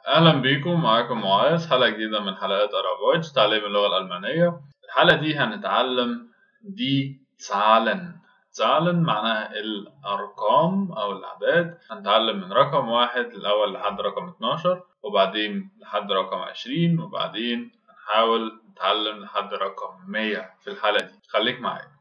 أهلا بيكم معاكم معاذ حلقة جديدة من حلقات أرافويتش تعليم اللغة الألمانية الحلقة دي هنتعلم دي زahlen زahlen معناها الأرقام أو الأعداد هنتعلم من رقم واحد الأول لحد رقم 12 وبعدين لحد رقم 20 وبعدين هنحاول نتعلم لحد رقم 100 في الحلقة دي خليك معايا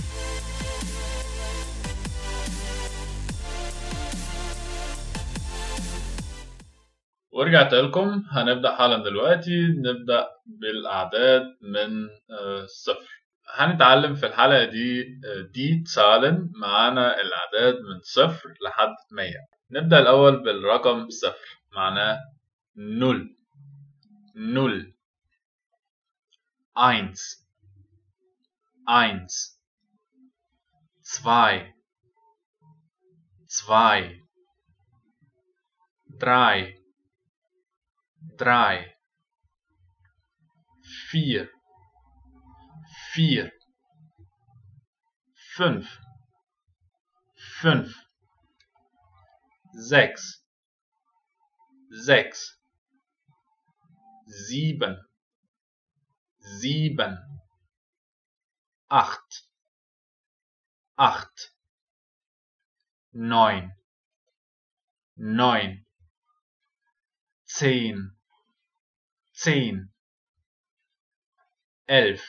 ورجعت لكم هنبدأ حالا دلوقتي نبدأ بالأعداد من الصفر هنتعلم في الحلقة دي دي تسالن معانا الأعداد من صفر لحد مية نبدأ الأول بالرقم صفر معناه نول نول eins eins zwei zwei drei drei, vier, vier, fünf, fünf, sechs, sechs, sieben, sieben, acht, acht, neun, neun, zehn, zehn, elf,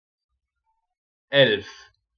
elf,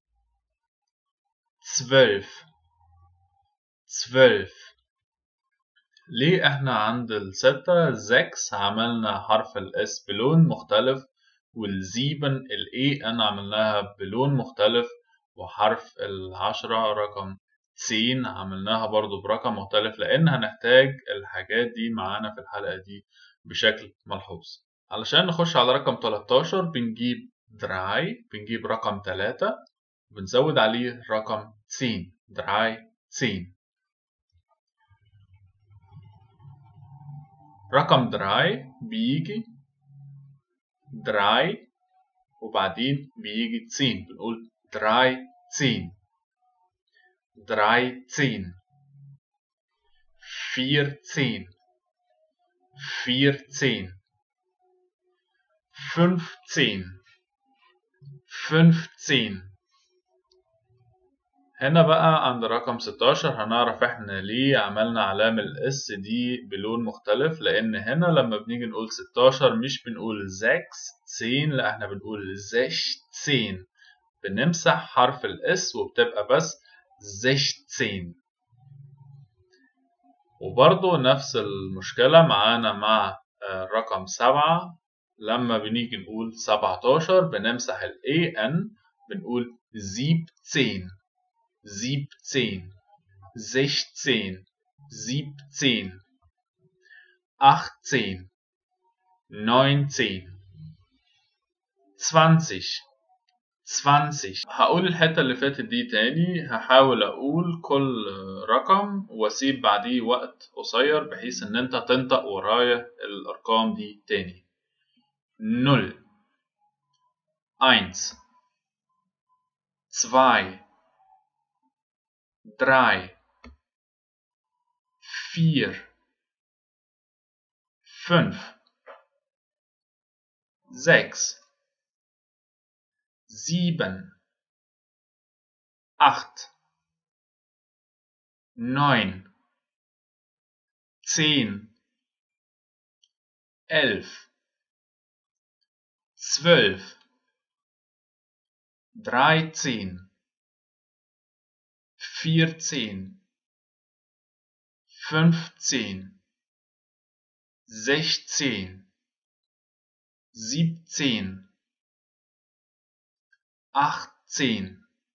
zwölf, zwölf. ليه احنا عند الستة sechs عملنا حرف الاس بلون مختلف والزيبن الاي ان عملناها بلون مختلف وحرف العشرة رقم سين عملناها برضو برقم مختلف لان هنحتاج الحاجات دي معانا في الحلقة دي بشكل ملحوظ علشان نخش على رقم 13 بنجيب دراي بنجيب رقم 3 بنزود عليه رقم سين دراي سين رقم دراي بيجي دراي وبعدين بيجي تسين بنقول دراي تسين dreizehn, vierzehn, vierzehn, fünfzehn, fünfzehn. هنا بقى عند رقم 16 هنعرف احنا ليه عملنا علامة الاس دي بلون مختلف لان هنا لما بنيجي نقول 16 مش بنقول زكس تسين لا احنا بنقول زش تسين بنمسح حرف الاس وبتبقى بس 16 وبرضو نفس المشكلة معانا مع رقم سبعة لما بنيجي نقول 17 بنمسح ال AN بنقول 17 17 16 17 18 19 20 20 هقول الحتة اللي فاتت دي تاني هحاول أقول كل رقم وأسيب بعديه وقت قصير بحيث إن أنت تنطق ورايا الأرقام دي تاني نول eins zwei drei vier fünf sechs sieben, acht, neun, zehn, elf, zwölf, dreizehn, vierzehn, fünfzehn, sechzehn, siebzehn, achtzehn,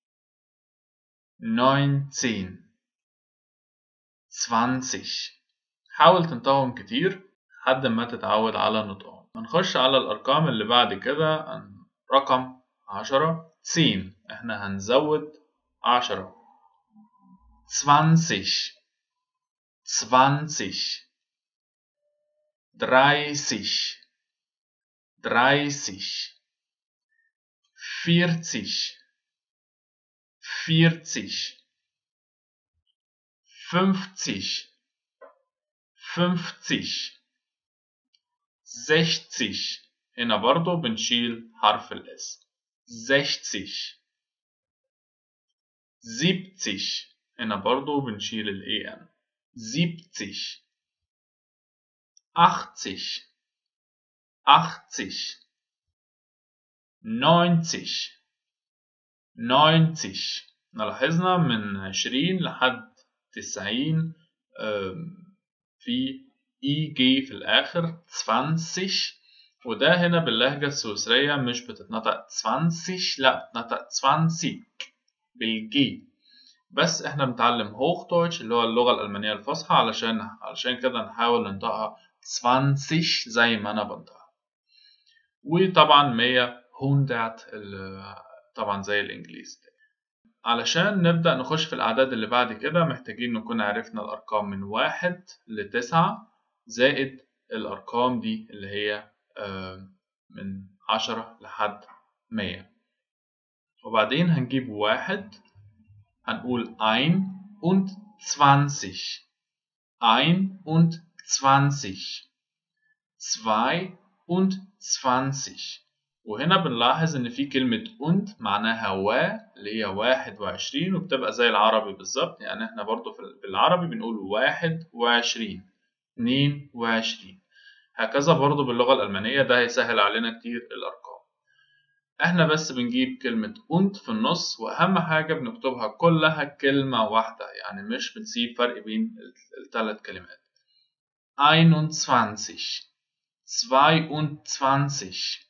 neunzehn, zwanzig حاول تنطقهم كتير لحد ما تتعود على نطقهم هنخش على الأرقام اللي بعد كده رقم عشرة زين احنا هنزود عشرة zwanzig zwanzig dreißig dreißig vierzig vierzig fünfzig fünfzig 60 هنا برضو بنشيل حرف الاس 60 70 هنا برضو بنشيل الاي ان 70 80 80 90 90 لاحظنا من 20 لحد 90 في اي جي في الاخر 20 وده هنا باللهجة السويسرية مش بتتنطق 20 لا بتتنطق 20 بالجي بس احنا بنتعلم هوختويتش اللي هو اللغة الألمانية الفصحى علشان علشان كده نحاول ننطقها 20 زي ما أنا بنطقها وطبعا 100 100 طبعا زي الإنجليزي علشان نبدأ نخش في الأعداد اللي بعد كده محتاجين نكون عرفنا الأرقام من واحد لتسعة زائد الأرقام دي اللي هي من عشرة لحد مية وبعدين هنجيب واحد هنقول ein und zwanzig ein und zwanzig zwei und zwanzig وهنا بنلاحظ إن في كلمة und معناها و اللي هي واحد وعشرين وبتبقى زي العربي بالظبط يعني احنا برضو في بالعربي بنقول واحد وعشرين اتنين وعشرين هكذا برضو باللغة الألمانية ده هيسهل علينا كتير الأرقام احنا بس بنجيب كلمة und في النص وأهم حاجة بنكتبها كلها كلمة واحدة يعني مش بنسيب فرق بين الثلاث كلمات 21 22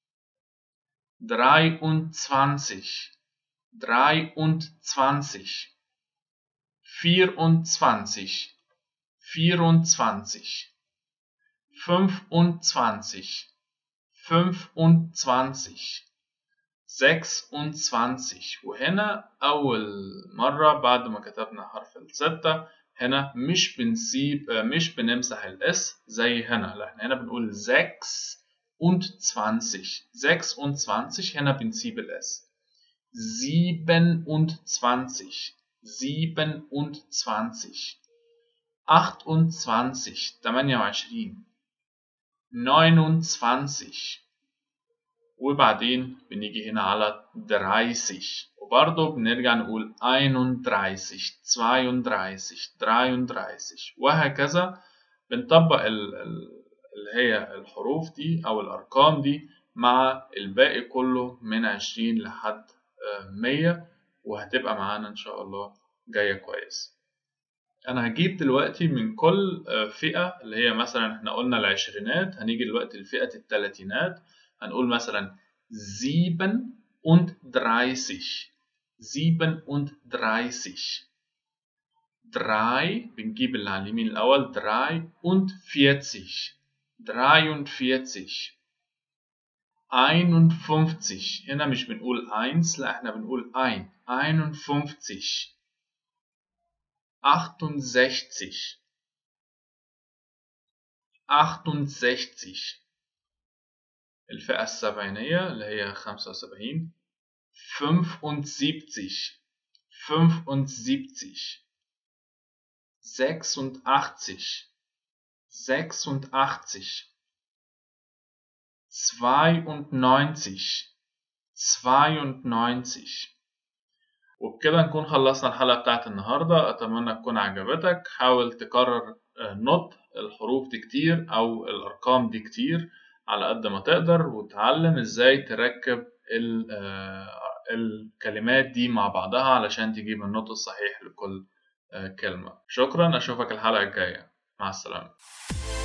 dreiundzwanzig, dreiundzwanzig, vierundzwanzig, vierundzwanzig, fünfundzwanzig, fünfundzwanzig, sechsundzwanzig وهنا أول مرة بعد ما كتبنا حرف الستة هنا مش بنسيب مش بنمسح الاس زي هنا لا احنا هنا بنقول sechs und 20. 26 هنا بنسيب الاس 27 27 28 28 29 وبعدين بنيجي هنا على 30 وبرضه بنرجع نقول 31 32 33 وهكذا بنطبق ال ال اللي هي الحروف دي أو الأرقام دي مع الباقي كله من عشرين لحد مية وهتبقى معانا إن شاء الله جاية كويس أنا هجيب دلوقتي من كل فئة اللي هي مثلا احنا قلنا العشرينات هنيجي دلوقتي لفئة التلاتينات هنقول مثلا sieben und dreißig sieben und dreißig drei بنجيب اللي على اليمين الأول drei und vierzig dreiundvierzig einundfünfzig هنا مش بنقول eins لا احنا بنقول ein einundfünfzig achtundsechzig achtundsechzig الفئة السبعينية اللي هي خمسة وسبعين fünfundsiebzig fünfundsiebzig sechsundachtzig sechsundachtzig, zweiundneunzig, zweiundneunzig وبكده نكون خلصنا الحلقة بتاعت النهاردة أتمنى تكون عجبتك حاول تكرر نط الحروف دي كتير أو الأرقام دي كتير على قد ما تقدر وتعلم إزاي تركب الكلمات دي مع بعضها علشان تجيب النطق الصحيح لكل كلمة شكرا أشوفك الحلقة الجاية مع السلامة